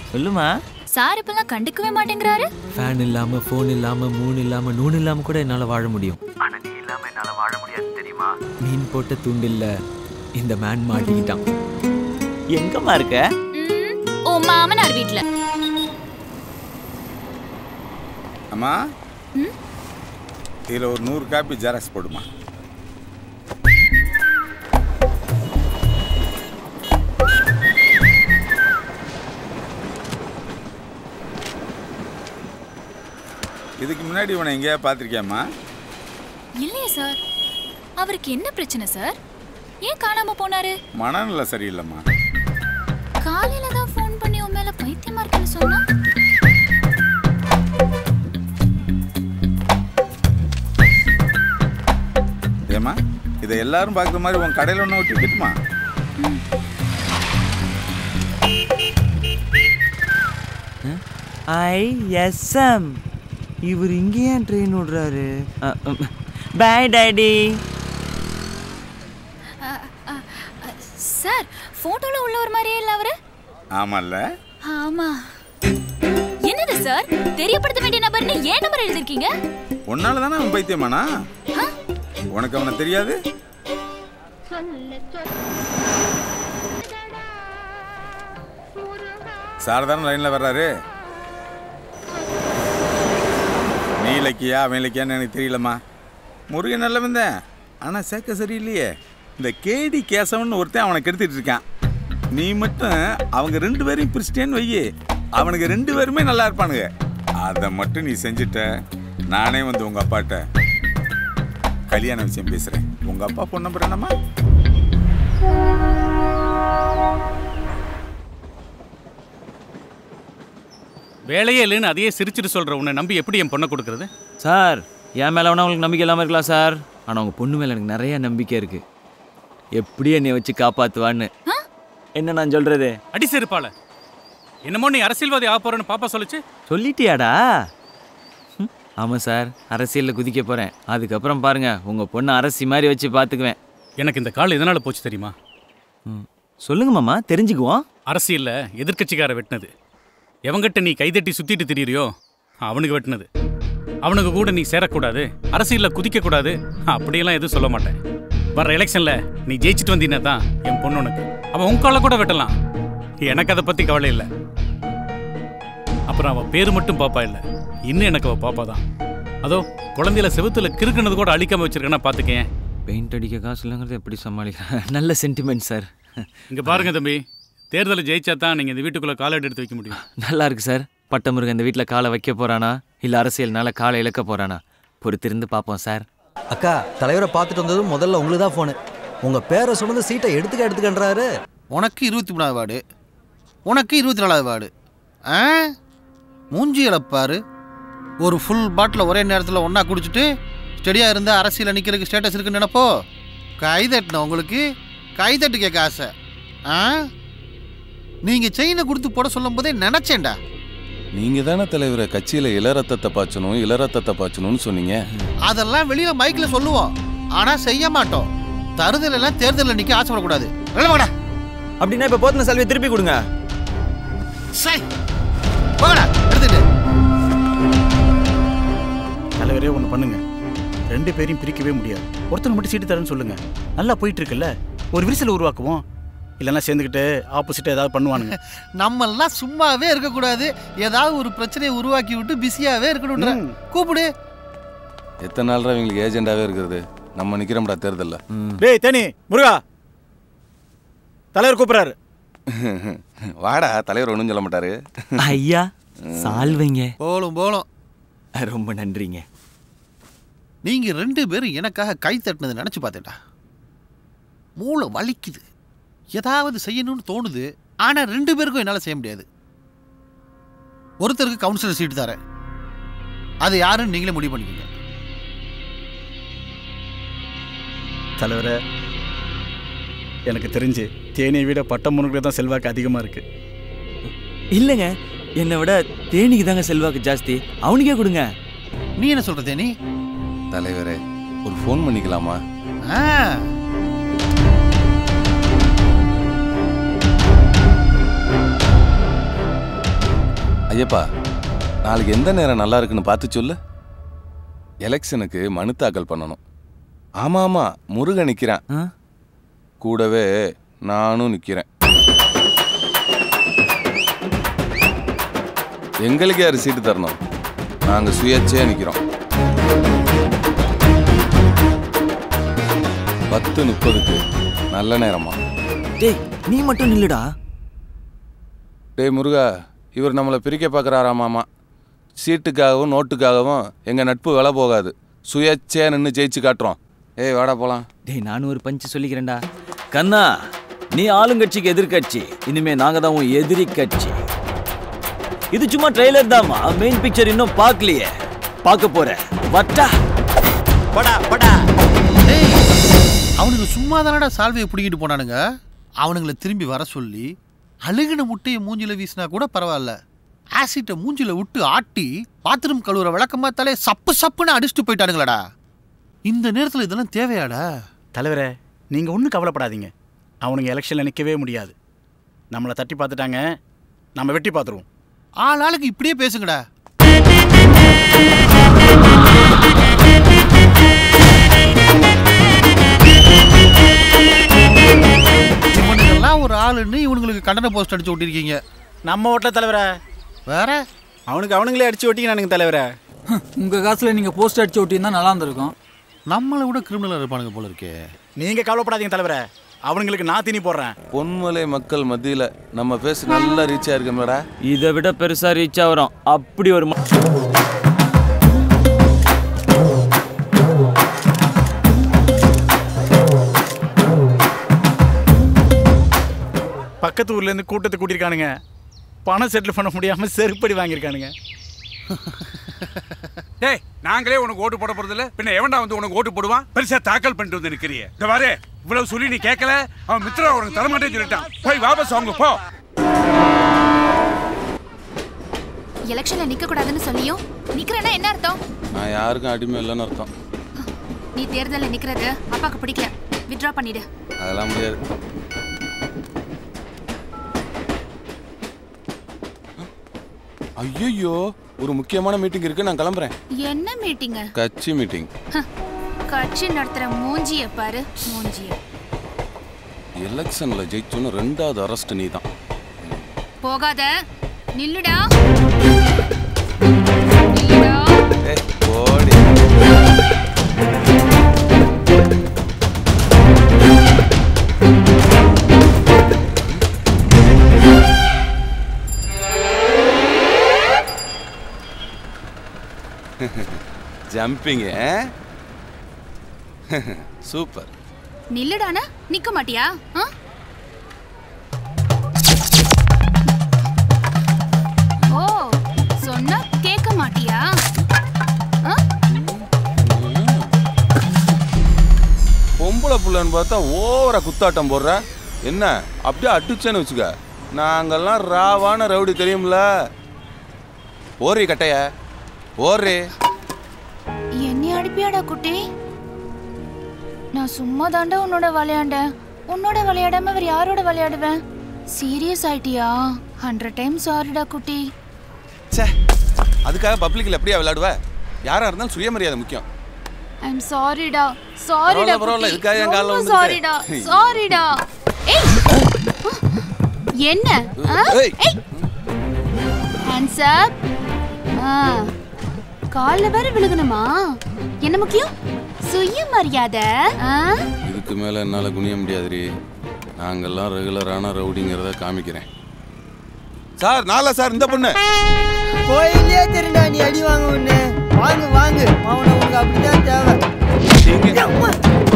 சொல்லுமா சார் இப்பெல்லாம் கண்டுக்கவே மாட்டேங்கிறாரு ஃபேன் இல்லாம ஃபோன் இல்லாம மூணு இல்லாம நூன் இல்லாம கூட என்னால வாழ முடியும் ஆனா நீ இல்லாம என்னால வாழ முடியாது தெரியுமா மீன் போட்ட தூண்டில்ல இந்த மேன் மாட்டிக்கிட்டான் எங்கம்மா இருக்க ம், ஓ மாமனார் வீட்ல அம்மா இதில் ஒரு நூறு காப்பி ஜெராக்ஸ் போடுமா இதுக்கு முன்னாடி உன்னை எங்கேயா பார்த்துருக்கியாம்மா இல்லையே சார் அவருக்கு என்ன பிரச்சனை சார் ஏன் காணாம போனாரு மனநிலை சரியில்லைம்மா காலையில தான் ஃபோன் பண்ணி உன் மேல பைத்தியமா இருக்குன்னு சொன்னா ஏம்மா இதை எல்லாரும் பார்க்குற மாதிரி உன் கடையில் ஒன்று விட்டுக்கிட்டுமா ஐ எஸ்எம் இவர் இங்கே ஏன் ட்ரெயின் விடுறாரு பாய் டாடி சார் போட்டோல உள்ள ஒரு மாதிரியே இல்ல அவரு ஆமால்ல ஆமா என்னது சார் தெரியப்படுத்த வேண்டிய நபர்னு ஏன் நம்பர் எழுதிருக்கீங்க உன்னால தானே அவன் பைத்தியமானா ஆ? உனக்கு அவனை தெரியாது சார் தானே லைனில் வர்றாரு நீ இலக்கியா அவன் இலக்கியான்னு எனக்கு தெரியலம்மா முருகன் நல்லவன் தான் ஆனால் சேர்க்க சரியில்லையே இந்த கேடி கேசவன் ஒருத்தன் அவனை கெடுத்துட்டு இருக்கான் நீ மட்டும் அவங்க ரெண்டு பேரையும் பிரிச்சிட்டேன்னு வையி அவனுக்கு ரெண்டு பேருமே நல்லா இருப்பானுங்க அதை மட்டும் நீ செஞ்சுட்ட நானே வந்து உங்கள் அப்பாட்ட கல்யாண விஷயம் பேசுகிறேன் உங்கள் அப்பா பொண்ணு நம்பர் என்னம்மா வேலையே இல்லைன்னு அதையே சிரிச்சிட்டு சொல்ற உன்னை நம்பி எப்படி என் பொண்ணை கொடுக்கறது சார் என் மேலே வேணா உங்களுக்கு நம்பிக்கை இல்லாமல் இருக்கலாம் சார் ஆனால் உங்கள் பொண்ணு மேலே எனக்கு நிறைய நம்பிக்கை இருக்கு எப்படி என்னை வச்சு காப்பாற்றுவான்னு என்ன நான் சொல்கிறது அடி செருப்பால என்னமோ நீ அரசியல்வாதி ஆக போறேன்னு பாப்பா சொல்லுச்சு சொல்லிட்டியாடா ம், ஆமாம் சார் அரசியலில் குதிக்க போகிறேன் அதுக்கப்புறம் பாருங்க உங்கள் பொண்ணை அரசி மாதிரி வச்சு பார்த்துக்குவேன் எனக்கு இந்த கால் எதனால போச்சு தெரியுமா ம். சொல்லுங்க மாமா தெரிஞ்சுக்குவோம் அரசியல்ல எதிர்க்கட்சிக்கார வெட்டினது எவங்கிட்ட நீ கைதட்டி சுத்திட்டு திரியிறியோ அவனுக்கு வெட்டினது அவனுக்கு கூட நீ சேரக்கூடாது அரசியல்ல குதிக்க கூடாது அப்படியெல்லாம் எதுவும் சொல்ல மாட்டேன் வர்ற எலெக்ஷன்ல நீ ஜெயிச்சிட்டு வந்தீங்கன்னா தான் என் பொண்ணு உனக்கு அவன் உன் காலை கூட வெட்டலாம் எனக்கு அதை பத்தி கவலை இல்லை அப்புறம் அவ பேரு மட்டும் பாப்பா இல்லை இன்னும் எனக்கு அவ பாப்பா தான் அதோ குழந்தையில செவுத்துல கிறுக்குனது கூட அழிக்காம வச்சிருக்கேன்னா பாத்துக்கேன் பெயிண்ட் அடிக்க காசு இல்லைங்கிறது எப்படி சமாளிக்கிறேன் நல்ல சென்டிமெண்ட் சார் இங்க பாருங்க தம்பி தேர்தலை ஜெயிச்சா தான் நீங்க இந்த வீட்டுக்குள்ள காலடி எடுத்து வைக்க முடியும் நல்லா இருக்கு சார் பட்டமுருகன் இந்த வீட்டில் காலை வைக்க போறானா இல்லை அரசியல்னால காலை இழக்க போறானா பொறுத்திருந்து பார்ப்போம் சார் அக்கா தலைவரை பார்த்துட்டு வந்ததும் முதல்ல உங்களுக்கு தான் ஃபோனு உங்கள் பேரை சுமந்து சீட்டை எடுத்துக்க எடுத்துக்கன்றாரு உனக்கு இருபத்தி மூணாவது வார்டு உனக்கு இருபத்தி நாலாவது வார்டு ஆ மூஞ்சி இழப்பாரு ஒரு ஃபுல் பாட்டில் ஒரே நேரத்தில் ஒன்றா குடிச்சிட்டு ஸ்டெடியாக இருந்தால் அரசியலில் நிற்கிறதுக்கு ஸ்டேட்டஸ் இருக்குன்னு நினைப்போ கைதட்டின உங்களுக்கு கைதட்டு கேட்க ஆசை ஆ நீங்கள் செயினை கொடுத்து போட சொல்லும் போதே நினச்சேன்டா நீங்க தானே தலைவரை கட்சியில இளரத்தத்தை பாய்ச்சணும் இளரத்தத்தை பாய்ச்சணும்னு சொன்னீங்க அதெல்லாம் வெளியில் மைக்கில் சொல்லுவோம் ஆனால் செய்ய மாட்டோம் தருதல் எல்லாம் தேர்தலில் நிற்க ஆசைப்படக்கூடாது வெளில அப்படின்னா இப்போ போத்தின செல்வியை திருப்பி கொடுங்க சை போகடா எடுத்துட்டு தலைவரே ஒன்று பண்ணுங்க ரெண்டு பேரையும் பிரிக்கவே முடியாது ஒருத்தங்க மட்டும் சீட்டு தரேன்னு சொல்லுங்க நல்லா போயிட்டு இருக்குல்ல ஒரு விரிசல் உருவாக்குவோம் இல்லைன்னா சேர்ந்துக்கிட்டு ஆப்போசிட் ஏதாவது பண்ணுவானுங்க நம்மெல்லாம் சும்மாவே இருக்கக்கூடாது ஏதாவது ஒரு பிரச்சனையை உருவாக்கி விட்டு பிஸியாவே இருக்கணும்ன்ற ம். கூப்பிடு எத்தனை நாள் இவங்களுக்கு ஏஜெண்டாவே இருக்கிறது நம்ம நிக்கிறோம்டா தேர்தல்ல டேய் தேனி முருகா தலைவர் கூப்பிடுறாரு வாடா தலைவர் ஒன்றும் சொல்ல மாட்டாரு ஐயா சால்வைங்க போலும் போலும் ரொம்ப நன்றிங்க நீங்க ரெண்டு பேரும் எனக்காக கை தட்டினது நினைச்சு பார்த்தேன்டா மூளை வலிக்குது ஏதாவது செய்யணும்னு தோணுது ஆனா ரெண்டு பேருக்கும் என்னால செய்ய முடியாது ஒருத்தருக்கு கவுன்சிலர் சீட்டு தரேன் அது யாருன்னு நீங்களே முடிவு பண்ணிக்கோங்க தலைவரே எனக்கு தெரிஞ்சு தேனியை விட பட்டமுனுக்கு தான் செல்வாக்கு அதிகமாக இருக்கு இல்லைங்க என்னை விட தேனிக்கு தாங்க செல்வாக்கு ஜாஸ்தி அவனுக்கே கொடுங்க நீ என்ன சொல்ற தேனி தலைவரே ஒரு ஃபோன் பண்ணிக்கலாமா ஆ ஐயப்பா நாளைக்கு எந்த நேரம் நல்லா இருக்குன்னு பார்த்து சொல்லு எலெக்ஷனுக்கு மனு தாக்கல் பண்ணணும் ஆமா ஆமா முருகன் நிக்கிறேன் ஆ? கூடவே நானும் நிக்கிறேன் எங்களுக்கு யாரு சீட்டு தரணும் நாங்க சுயேட்சையா நிக்கிறோம் பத்து முப்பதுக்கு நல்ல நேரமா டேய் நீ மட்டும் நில்லுடா டேய் முருகா இவர் நம்மளை பிரிக்க பார்க்குறாராமாமா சீட்டுக்காகவும் நோட்டுக்காகவும் எங்கள் நட்பு விலை போகாது சுயேட்சையாக நின்று ஜெயிச்சு காட்டுறோம் ஏய் வாடா போலாம் டேய் நானும் ஒரு பஞ்சு சொல்லிக்கிறேன்டா கண்ணா நீ ஆளுங்கட்சிக்கு எதிர்க்கட்சி இனிமே நாங்க தான் உன் எதிரி கட்சி இது சும்மா ட்ரெய்லர் தாமா மெயின் பிக்சர் இன்னும் பார்க்கலையே பார்க்க போற வட்டா படா படா டேய் அவனுங்க சும்மா தானடா சால்வையை பிடிக்கிட்டு போனானுங்க அவனுங்களை திரும்பி வர சொல்லி அழுகின முட்டையை மூஞ்சில வீசினா கூட பரவாயில்ல ஆசிட்டை மூஞ்சில விட்டு ஆட்டி பாத்ரூம் கழுவுற விளக்கமா தலை சப்பு சப்புன்னு அடிச்சுட்டு போயிட்டானுங்களடா இந்த நேரத்தில் இதெல்லாம் தேவையாடா தலைவரே நீங்கள் ஒன்றும் கவலைப்படாதீங்க அவனுங்க எலெக்ஷனில் நிற்கவே முடியாது நம்மளை தட்டி பார்த்துட்டாங்க நம்ம வெட்டி பார்த்துருவோம் ஆள் ஆளுக்கு இப்படியே பேசுங்கடா இவனுங்கெல்லாம் ஒரு ஆளுன்னு இவனுங்களுக்கு கண்டன போஸ்ட் அடிச்சு விட்டிருக்கீங்க நம்ம ஓட்டில் தலைவரே வேற அவனுக்கு அவனுங்களே அடிச்சு ஒட்டிக்கிறானுங்க தலைவரே உங்க காசுல நீங்க போஸ்ட் அடிச்சு ஒட்டியிருந்தா நல்லா இருந்திருக்கும் நம்மளை விட கிரிமினல் இருப்பானுங்க போல இருக்கே நீங்கள் கவலைப்படாதீங்க தலைவரே அவனுங்களுக்கு நான் தீனி போடுறேன் பொன்மலை மக்கள் மத்தியில் நம்ம பேச நல்லா ரீச் ஆயிருக்கோம்லடா இதை விட பெருசா ரீச் ஆகிறோம் அப்படி ஒரு ம- பக்கத்து ஊர்லேருந்து கூட்டத்தை கூட்டியிருக்கானுங்க பணம் செட்டில் பண்ண முடியாமல் செருப்படி வாங்கியிருக்கானுங்க டேய் நாங்களே உனக்கு ஓட்டு போட போறதில்ல பின்ன எவன்டா வந்து உனக்கு ஓட்டு போடுவான் பெருசா தாக்கல் பண்ணிட்டு வந்து நிக்கிறிய இந்த வாரு இவ்வளவு சொல்லி நீ கேட்கல அவன் மித்ரா உனக்கு தரமாட்டேன்னு சொல்லிட்டான் போய் வாபஸ் அவங்க போ எலெக்ஷன்ல நிக்க கூடாதுன்னு சொல்லியும் நிக்கிறேன்னா என்ன அர்த்தம் நான் யாருக்கும் அடிமை இல்லைன்னு அர்த்தம் நீ தேர்தல்ல நிக்கிறது அப்பாக்கு பிடிக்கல வித்ட்ரா பண்ணிடு அதெல்லாம் முடியாது ஐயோ ஒரு முக்கியமான மீட்டிங் இருக்கு நான் கிளம்புறேன் என்ன மீட்டிங்க கட்சி மீட்டிங் கட்சி நடத்துற மூஞ்சிய பாரு மூஞ்சிய எலெக்ஷன்ல ஜெயிச்சோன்னு ரெண்டாவது அரெஸ்ட் நீ தான் போகாத நில்லுடா நில்லுடா ஓடி ஜம்பிங் சூப்பர் நில்லுடானா நிக்க மாட்டியா ஆ? ஓ சொன்னா கேட்க மாட்டியா ஆ? பொம்பளை புள்ளன்னு பார்த்தா ஓவரா குத்தாட்டம் போடுற என்ன அப்படியே அடிச்சேன்னு வச்சுக்க நாங்கெல்லாம் ராவான ரவுடி தெரியும்ல ஓரி கட்டைய ஓரி என்னை அடிப்பியாடா குட்டி நான் சும்மா தாண்டா உன்னோட விளையாண்டேன் உன்னோட விளையாடாம வேற யாரோட விளையாடுவேன் சீரியஸ் ஆயிட்டியா ஹண்ட்ரட் டைம் சாரிடா குட்டி ச்சே அதுக்காக பப்ளிக்ல எப்படியா விளையாடுவ யாரா இருந்தாலும் சுயமரியாதை முக்கியம் ஐ அம் சாரிடா சாரிடா பரவாயில்ல, பரவாயில்ல. இதுக்காக என் கால்ல விழுந்துக்கிட்டு. சாரிடா சாரிடா ஏய் என்ன ஏய். ஹேண்ட்ஸ் அப் ஆ கால்ல வேற விழுகணுமா என்ன முக்கியம் சுயமரியாதை ஆ இதுக்கு மேல என்னால குனிய முடியாதுரி நாங்கெல்லாம் ரெகுலரான ரவுடிங்கிறத காமிக்கிறேன் சார் நாளா சார் இந்த பொண்ணு கோயிலே தெரிண்டா நீ அடி வாங்க ஒண்ணு வாங்கு வாங்கு அவனை உனக்கு அப்படிதான் தேவை அம்மா.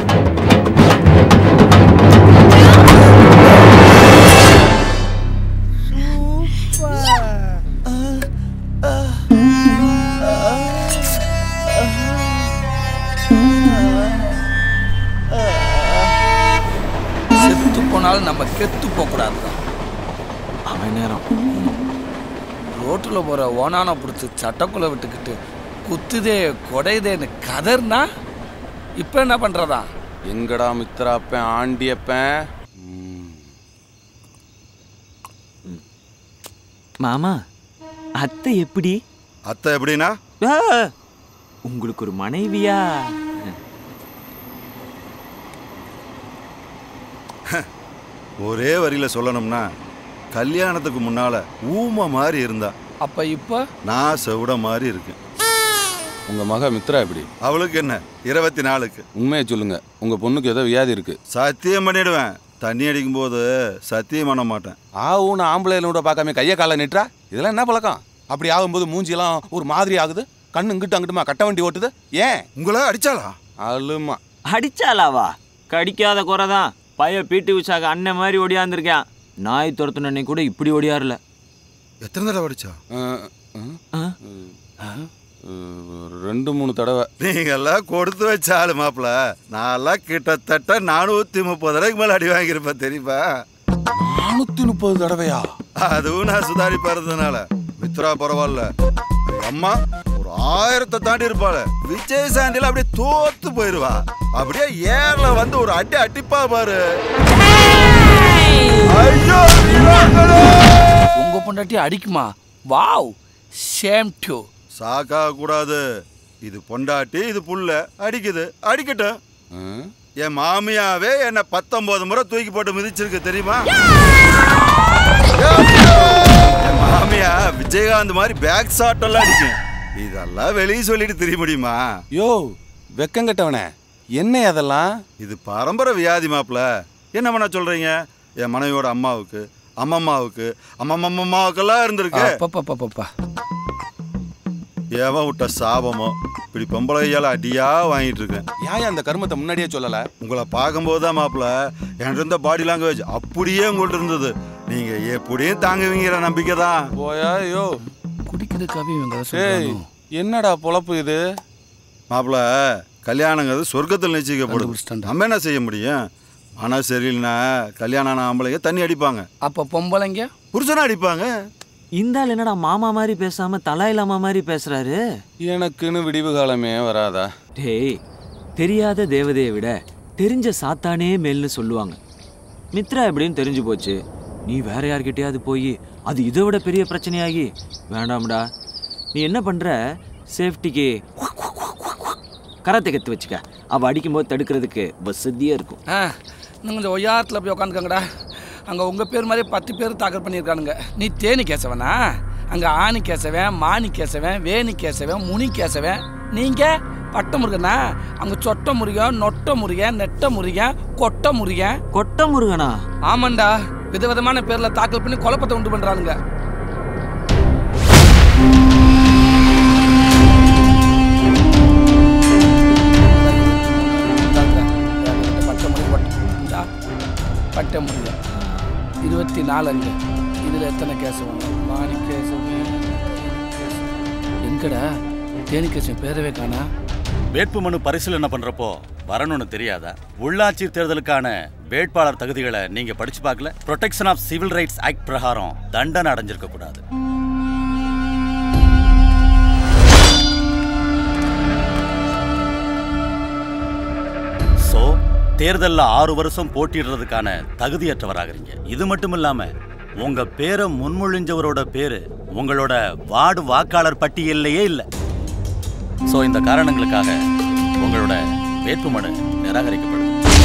செத்து போனாலும் நம்ம கெத்து போகக்கூடாது அவன் நேரம் ரோட்டில் போகிற ஓனானை பிடிச்சி சட்டக்குள்ள விட்டுக்கிட்டு குத்துதே கொடையுதேன்னு கதர்னா இப்போ என்ன பண்ணுறதா எங்கடா மித்ராப்பேன் ஆண்டியப்பேன் மாமா அத்தை எப்படி அத்தை எப்படின்னா ஆ, உங்களுக்கு ஒரு மனைவியா ஒரே வரியில சொல்லணும்னா கல்யாணத்துக்கு முன்னால ஊமை மாதிரி இருந்தா அப்ப இப்ப நான் செவிட மாதிரி இருக்கேன் உங்க மக மித்ரா எப்படி அவளுக்கு என்ன இருபத்தி நாலுக்கு உண்மையை சொல்லுங்க உங்க பொண்ணுக்கு ஏதோ வியாதி இருக்கு சத்தியம் பண்ணிடுவேன் தண்ணி அடிக்கும் போது சத்தியம் பண்ண மாட்டேன் ஆவுன்னு ஆம்பளையில கூட பார்க்காம கையை காலை நிட்டுறா இதெல்லாம் என்ன பழக்கம் அப்படி ஆகும்போது மூஞ்சிலாம் ஒரு மாதிரி ஆகுது கண்ணு இங்கிட்டு அங்கிட்டுமா கட்ட வண்டி ஓட்டுது ஏன் உங்களை அடிச்சாளா அழுமா அடிச்சாலாவா கடிக்காத குறை தான் பைய பீட்டு உஷாக அண்ணன் மாதிரி ஒடியாந்துருக்கான் நாய் துரத்துன அன்னைக்கு கூட இப்படி ஒடியாரல எத்தனை தடவை அடிச்சா ரெண்டு மூணு தடவை நீங்கெல்லாம் கொடுத்து வச்ச ஆளு மாப்பிள நான்லாம் கிட்டத்தட்ட நானூத்தி முப்பது தடவைக்கு மேல அடி வாங்கியிருப்பேன் தெரியுமா நானூத்தி முப்பது தடவையா அதுவும் நான் சுதாரிப்பா இருந்ததுனால மித்ரா பரவாயில்ல எங்க அம்மா ஒரு ஆயிரத்தை தாண்டி இருப்பாள் விஜய் சாந்தில அப்படியே தோத்து போயிருவா அப்படியே ஏர்ல வந்து ஒரு அடி அடிப்பா பாரு ஐயோ வீராங்களே! உங்க பொண்டாட்டி அடிக்குமா வாவ் சேம் டு சாக்கா கூடாது இது பொண்டாட்டி இது புள்ள அடிக்குது அடிக்கட்டும் என் மாமியாவே என்ன பத்தொன்பது முறை தூக்கி போட்டு மிதிச்சிருக்கு தெரியுமா என் மாமியா விஜயகாந்த் மாதிரி பேக் ஷாட் எல்லாம் அடிக்கும் இதெல்லாம் வெளியே சொல்லிட்டு தெரிய முடியுமா யோ வெக்கங்கட்டவனே என்ன அதெல்லாம் இது பரம்பரை வியாதி மாப்பிள என்ன பண்ண சொல்றீங்க என் மனைவியோட அம்மாவுக்கு அம்மம்மாவுக்கு அம்மம்மம்மாவுக்கெல்லாம் இருந்திருக்கு அப்பப்பப்பப்பா ஏவன் விட்ட சாபமோ இப்படி பொம்பளையால அடியா வாங்கிட்டு இருக்கேன் ஏன் அந்த கர்மத்தை முன்னாடியே சொல்லல உங்களை பார்க்கும்போது தான் மாப்பிள என்கிட்ட இருந்த பாடி லாங்குவேஜ் அப்படியே உங்கள்ட்ட இருந்தது நீங்க எப்படியும் தாங்குவீங்கிற நம்பிக்கை தான் போயா யோ குடிக்கிறதுக்காகவே இவங்க அதை ஏய் சொல்றானோ? என்னடா பொழப்பு இது மாப்பிள கல்யாணங்கிறது சொர்க்கத்தில் நிச்சயிக்கப்படும் நம்ம என்ன செய்ய முடியும் மனசு சரியில்லைனா கல்யாணம் ஆன ஆம்பளைங்க தண்ணி அடிப்பாங்க அப்ப பொம்பளைங்க புருஷனை அடிப்பாங்க இந்த ஆள் என்னடா மாமா மாதிரி பேசாம தலாயிலாமா மாதிரி பேசுறாரு எனக்குன்னு விடிவு காலமே வராதா டேய் தெரியாத தேவதையை விட தெரிஞ்ச சாத்தானே மேல்னு சொல்லுவாங்க மித்ரா எப்படின்னு தெரிஞ்சு போச்சு நீ வேற யார்கிட்டயாவது போய் அது இதை விட பெரிய பிரச்சனையாகி வேண்டாம்டா நீ என்ன பண்ற சேஃப்டிக்கு கரத்தை கத்து வச்சுக்க அவ அடிக்கும்போது தடுக்கிறதுக்கு வசதியா இருக்கும் ஆ இன்னும் கொஞ்சம் ஒய்யாரத்தில் போய் உட்காந்துக்கங்கடா அங்கே உங்கள் பேர் மாதிரி பத்து பேர் தாக்கல் பண்ணியிருக்கானுங்க நீ தேனி கேசவனா அங்கே ஆணி கேசவன் மாணி கேசவன் வேணி கேசவன் முனி கேசவன் நீங்கள் பட்ட முருகனா அங்கே சொட்ட முருகன் நொட்ட முருகன் நெட்ட முருகன் கொட்ட முருகன் கொட்ட முருகனா ஆமாண்டா விதவிதமான பேரில் தாக்கல் பண்ணி குழப்பத்தை உண்டு பண்ணுறானுங்க பட்டை முருகன் பட்டை பட்டை முருகன் இருபத்தி நாலு அங்க இதில் எத்தனை கேசவன் மாணி கேசவன் எங்கடா தேனி கேசவன் பேரவே காணா வேட்புமனு பரிசீலனை பண்றப்போ வரணும்னு தெரியாதா உள்ளாட்சி தேர்தலுக்கான வேட்பாளர் தகுதிகளை நீங்க படிச்சு பார்க்கல protection of civil rights act பிரகாரம் தண்டனை அடைஞ்சிருக்க கூடாது ஸோ தேர்தலில் ஆறு வருஷம் போட்டியிடுறதுக்கான தகுதியற்றவராகிறீங்க இது மட்டும் இல்லாம உங்க பேரை முன்மொழிஞ்சவரோட பேரு உங்களோட வார்டு வாக்காளர் பட்டியல்லையே இல்லை ஸோ இந்த காரணங்களுக்காக உங்களோட வேட்புமனு நிராகரிக்கப்படும்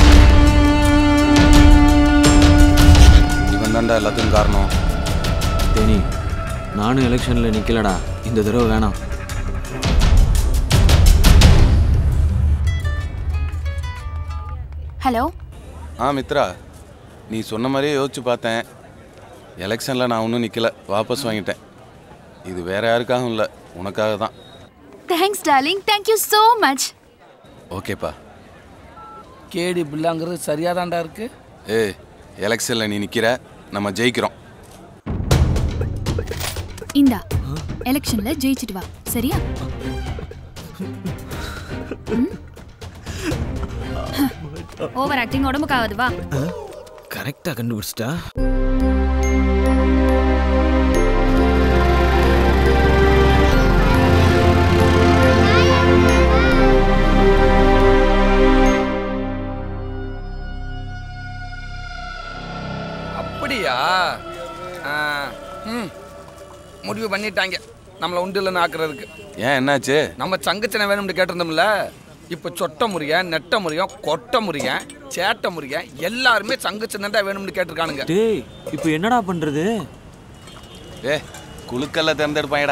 இவன் தான்டா எல்லாத்துக்கும் காரணம் தேனி நானும் எலெக்ஷன்ல நிக்கலடா இந்த தடவை வேணாம் ஹலோ ஆ மித்ரா நீ சொன்ன மாதிரியே யோசிச்சு பார்த்தேன் எலெக்ஷனில் நான் ஒன்றும் நிற்கல வாபஸ் வாங்கிட்டேன் இது வேற யாருக்காகவும் இல்லை உனக்காக தான் thanks darling thank you so much ஓகேப்பா கேடி பில்லாங்கிறது சரியாதான்டா இருக்கு ஏய் எலெக்ஷனில் நீ நிற்கிற நம்ம ஜெயிக்கிறோம் இந்தா எலெக்ஷன்ல ஜெயிச்சிட்டு வா சரியா ஓவர் ஆக்டிங் உடம்புக்காவது வா கரெக்டா கண்டுபிடிச்சிட்டா அப்படியா ஆ, ம் முடிவு பண்ணிட்டாங்க நம்மளை உண்டு இல்லைன்னு ஆக்குறதுக்கு ஏன் என்னாச்சு நம்ம சங்கச்சனை வேணும்னு கேட்டிருந்தோம்ல இப்போ சொட்ட முறியன் நெட்ட முறியன் கொட்ட முறியன் சேட்ட முறியன் எல்லாருமே சங்கச்சனை தான் வேணும்னு கேட்டிருக்கானுங்க டேய் இப்போ என்னடா பண்றது ஏ குழுக்கல்ல தேர்ந்தெடுப்பாங்கடா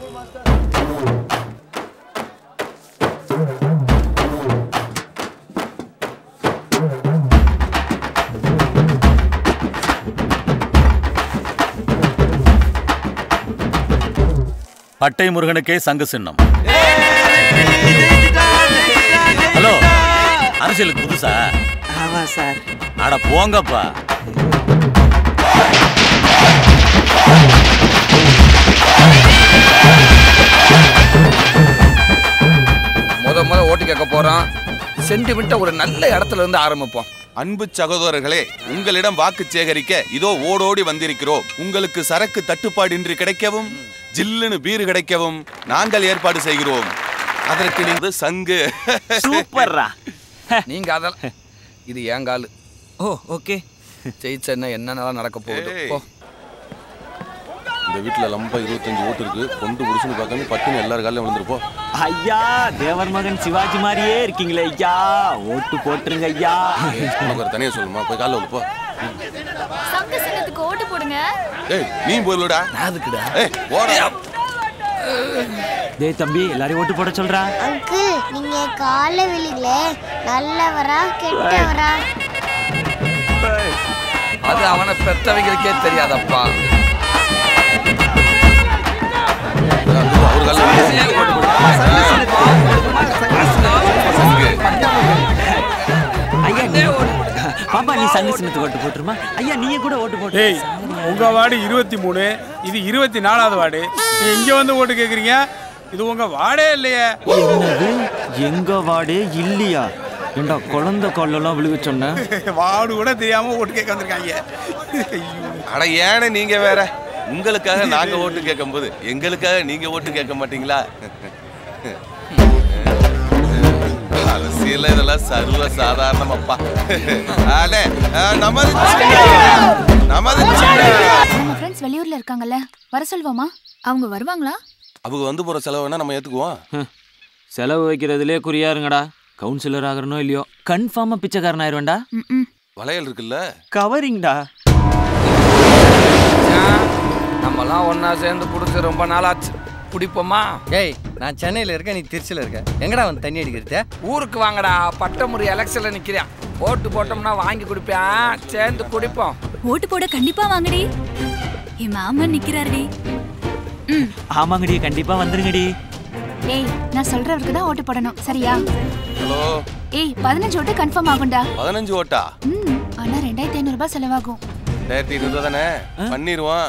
பட்டை முருகனுக்கே சங்கு சின்னம் ஹலோ அரசியலுக்கு புதுசா ஆமா சார் அட போங்கப்பா முத முத ஓட்டு கேட்க போறோம் சென்டிமெண்ட்டை ஒரு நல்ல இடத்துல இருந்து ஆரம்பிப்போம் அன்பு சகோதரர்களே உங்களிடம் வாக்கு சேகரிக்க இதோ ஓடோடி வந்திருக்கிறோம் உங்களுக்கு சரக்கு தட்டுப்பாடின்றி கிடைக்கவும் ஜில்லுன்னு பீரு கிடைக்கவும் நாங்கள் ஏற்பாடு செய்கிறோம் அதற்கு நீங்க சங்கு சூப்பர்ரா நீங்க அதெல்லாம் இது ஏன் காலு ஓ ஓகே ஜெயிச்சா என்னென்னலாம் நடக்க போகுது ஏய். போ இந்த வீட்டுல லம்பா இருபத்தஞ்சு ஓட்டு இருக்கு கொண்டு முடிச்சுன்னு பார்க்காம பட்டுன்னு எல்லாரும் காலையும் விழுந்துருப்போம் ஐயா தேவர் மகன் சிவாஜி மாதிரியே இருக்கீங்களே ஐயா ஓட்டு போட்டுருங்க ஐயா உனக்கு ஒரு தனியா சொல்லுமா போய் காலைல விழுப்போ சங்க சின்னத்துக்கு ஓட்டு போடுங்க ஏய் நீ போயிடுடா அதுக்குடா ஏய் ஓடா டேய் தம்பி எல்லாரையும் ஓட்டு போட சொல்றா அங்கிள் நீங்க கால விழிகளே நல்லவரா கெட்டவரா அது அவனை பெத்தவங்களுக்கே தெரியாதப்பா அவர் காலைல ஐயா நீ பாப்பா நீ சங்கு சின்னத்துக்கு ஓட்டு போட்டுருமா ஐயா நீயே கூட ஓட்டு போட்டு டேய் உங்க வார்டு இருபத்தி மூணு இது இருபத்தி நாலாவது வார்டு நீ இங்க வந்து ஓட்டு கேக்குறீங்க இது உங்க வார்டே இல்லையே என்னது எங்க வாடே இல்லையா ஏண்டா குழந்தை காலெல்லாம் விழுக சொன்ன வார்டு கூட தெரியாம ஓட்டு கேட்க வந்திருக்காங்க அட ஏன நீங்க வேற உங்களுக்காக நாங்க ஓட்டு கேட்கும்போது எங்களுக்காக நீங்க ஓட்டு கேட்க மாட்டீங்களா அரசியல் இதெல்லாம் சர்வ சாதாரணமாப்பா அடே, ஆ, நமது சின்ன, நமது சின்ன. நம்ம ஃப்ரெண்ட்ஸ் வெளியூர்ல இருக்காங்கல்ல வர சொல்வோமா அவங்க வருவாங்களா அவங்க வந்து போற செலவுனா நம்ம ஏத்துக்குவோம் செலவு வைக்கிறதுலே குறியாருங்கடா கவுன்சிலர் ஆகிறனோ இல்லையோ கன்ஃபார்மா பிச்சைக்காரன் ஆயிருவேன்டா வளையல் இருக்குல்ல கவரிங்டா நம்மலாம் ஒண்ணா சேர்ந்து குடிச்சு ரொம்ப நாளாச்சு குடிப்போமா ஏய் நான் சென்னையில் இருக்கேன் நீ திருச்சியில் இருக்க எங்கடா வந்து தண்ணி அடிக்கிறது ஊருக்கு வாங்கடா பட்டமுறை எலெக்ஷன்ல நிக்கிறேன் ஓட்டு போட்டோம்னா வாங்கி குடிப்பேன் சேர்ந்து குடிப்போம் ஓட்டு போட கண்டிப்பா வாங்கடி என் மாமன் நிக்கிறாருடி ஆமாங்கடி கண்டிப்பா வந்துருங்கடி ஏய் நான் சொல்றவருக்கு தான் ஓட்டு போடணும் சரியா ஹலோ ஏய் பதினஞ்சு ஓட்டு கன்ஃபார்ம் ஆகும்டா பதினஞ்சு ஓட்டா ம் ஆனா ரெண்டாயிரத்தி ஐநூறு ரூபாய் செலவாகும் ரெண்டாயிரத்தி இருபது தானே பண்ணிடுவோம்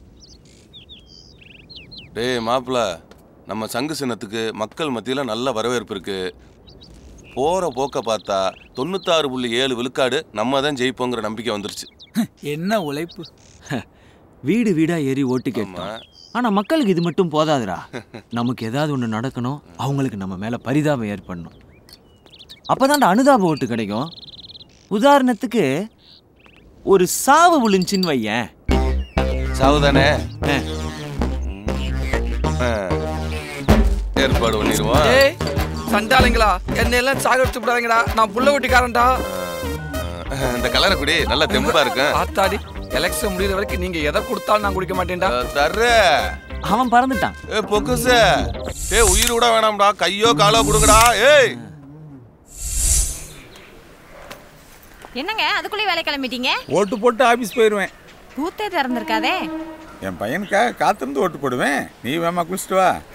டேய் மாப்பிள நம்ம சங்கு சின்னத்துக்கு மக்கள் மத்தியில் நல்ல வரவேற்பு இருக்கு போற போக்க பார்த்தா தொண்ணூத்தாறு புள்ளி ஏழு விழுக்காடு நம்ம தான் ஜெயிப்போங்கிற நம்பிக்கை வந்துருச்சு என்ன உழைப்பு வீடு வீடா ஏறி ஓட்டு கேட்போம் ஆனா மக்களுக்கு இது மட்டும் போதாதுடா நமக்கு ஏதாவது ஒண்ணு நடக்கணும் அவங்களுக்கு நம்ம மேல பரிதாபம் ஏற்படணும் அப்பதான்டா அனுதாப ஓட்டு கிடைக்கும் உதாரணத்துக்கு ஒரு சாவு விழுந்துச்சின்னு வையேன் சாவு தானே ஏற்பாடு பண்ணிடுவோம் ஏய் சண்டாளிங்களா என்னை எல்லாம் சாகடிச்சு விடாதீங்கடா நான் புள்ள வெட்டிக்காரன்டா இந்த கலரை குடி நல்லா தெம்பா இருக்கு ஆத்தாடி எலெக்ஷன் முடியிற வரைக்கும் நீங்க எதை கொடுத்தாலும் நான் குடிக்க மாட்டேன்டா தர்ற அவன் பறந்துட்டான் ஏ பொக்குச ஏ உயிர் கூட வேணாம்டா கையோ காலோ கொடுங்கடா ஏய் என்னங்க அதுக்குள்ளே வேலை கிளம்பிட்டீங்க ஓட்டு போட்டு ஆபீஸ் போயிடுவேன் பூத்தே திறந்திருக்காதே என் பையனுக்காக காத்திருந்து ஓட்டு போடுவேன் நீ வேமா குளிச்சுட்டு வா